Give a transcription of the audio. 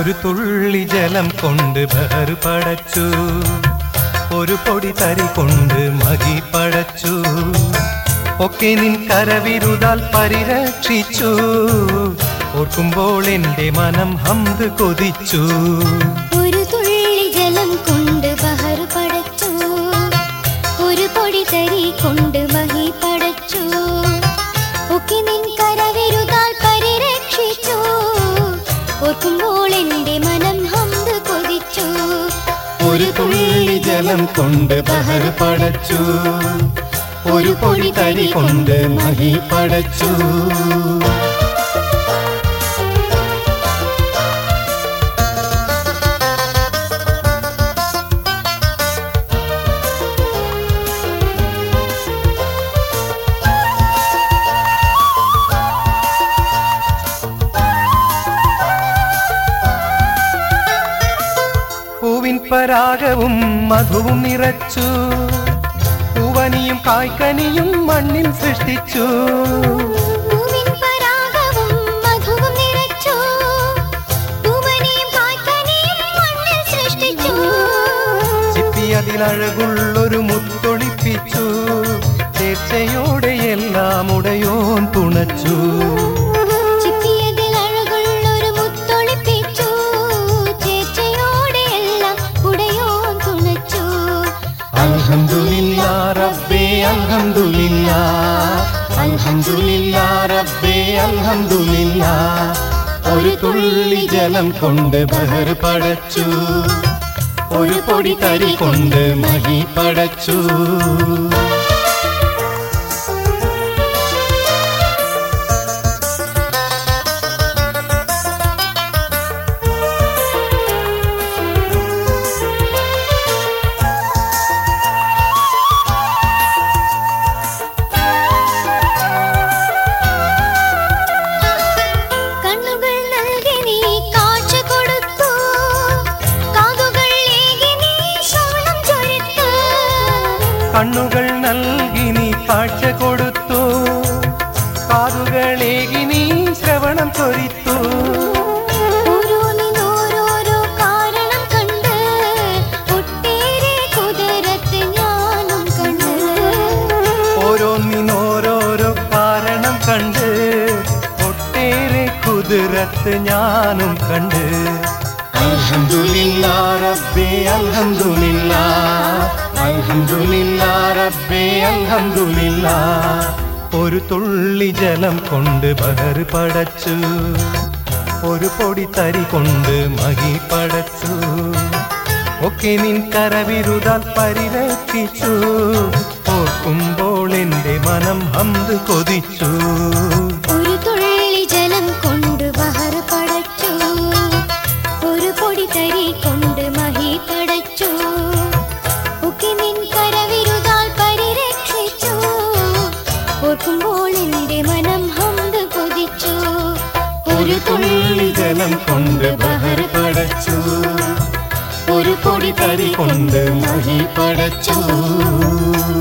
ഒരു തുള്ളി ജലം കൊണ്ട് ബഹർ പടച്ചു ഒരു പൊടി തരി കൊണ്ട് മകി പടച്ചു ഒക്കെ നിൻ കരവിരുതാൽ പരിരക്ഷിച്ചു ഓർക്കുമ്പോൾ എന്റെ മനം ഹംദ് കൊതിച്ചു ഒരു തുള്ളി ജലം കൊണ്ട് ബഹർ പടച്ചു ഒരു പൊടി തരി കൊണ്ട് മഹി പടച്ചു ഒക്കെ നിൻ കരവിരുതാൽ പരിരക്ഷിച്ചു ഓർക്കുമ്പോൾ എന്റെ മനം ഹംദ് കൊതിച്ചു ഒരു തുള്ളി ജലം കൊണ്ട് ബഹർ പടച്ചു ഒരു പൊടി തരി കൊണ്ട് മഹി പടച്ചു പൂവിൻ പരാഗവും മധുവും നിറച്ചു പൂവനിയും കായ്ക്കനിയും മണ്ണിൽ സൃഷ്ടിച്ചു പൂവിൻ പരാഗവും മധുവും നിറച്ചു പൂവനെയും കായ്ക്കനിയും മണ്ണിൽ സൃഷ്ടിച്ചു ചിപ്പി അതിലഴകുള്ളൊരു മുത്തൊളിപ്പിച്ചു ചേർച്ചയോടെ എല്ലാം ഉടയോൻ തുണച്ചു ചിപ്പിയതിൽ അഴകുള്ളൊരു മുത്തൊളിപ്പിച്ചു ചേച്ചയോടെ എല്ലാം ഉടയോൻ തുണച്ചു അൽഹംദുലില്ലാ റബ്ബേ അൽഹംദുലില്ലാ അൽഹംദുലില്ലാ റബ്ബേ അൽഹംദുലില്ലാ ഒരു തുള്ളി ജലം കൊണ്ട് ബഹർ പടച്ചു ഒരു പൊടി തരി കൊണ്ട് മഹി പടച്ചു കണ്ണുകൾ നൽകി നീ കാഴ്ച കൊടുത്തു കാതുകൾ ഏകി നീ ശ്രവണം ചൊരിത്തു കണ്ണുകൾ നൽകി നീ കാഴ്ച കൊടുത്തു കാതുകളേകി നീ ശ്രവണം ചൊരിത്തു ഓരോന്നിനോരോരോ കാരണം കണ്ട് ഒട്ടേറെ കുതിരത്ത് ഞാനും കണ്ട് ഓരോന്നിനോരോരോ കാരണം കണ്ട് ഒട്ടേറെ കുതിരത്ത് ഞാനും കണ്ട് അൽഹംദുലില്ലാ റബ്ബേ അൽഹംദുലില്ലാ അൽഹംദുലില്ലാ റബ്ബേ അൽഹംദുലില്ലാ ഒരു തുള്ളി ജലം കൊണ്ട് ബഹർ പടച്ചു ഒരു പൊടി തരി കൊണ്ട് മകി പടച്ചു ഒക്കെ നിൻ കരവിരുതാൽ പരിരക്ഷിച്ചു ഓർക്കുമ്പോൾ എന്റെ മനം ഹംദ് കൊതിച്ചു ഒരു തുള്ളി ജലം കൊണ്ട് ബഹർ പടച്ചു ഒരു പൊടി തരി കൊണ്ട് മഹി പടച്ചു ഒക്കെ നിൻ കരവിരുതാൽ പരിരക്ഷിച്ചു ഓർക്കുമ്പോൾ എന്റെ മനം ഹംദ് കൊതിച്ചു ഒരു തുള്ളി ജലം കൊണ്ട് ബഹർ പടച്ചു ഒരു പൊടി തരി കൊണ്ട് മഹി പടച്ചു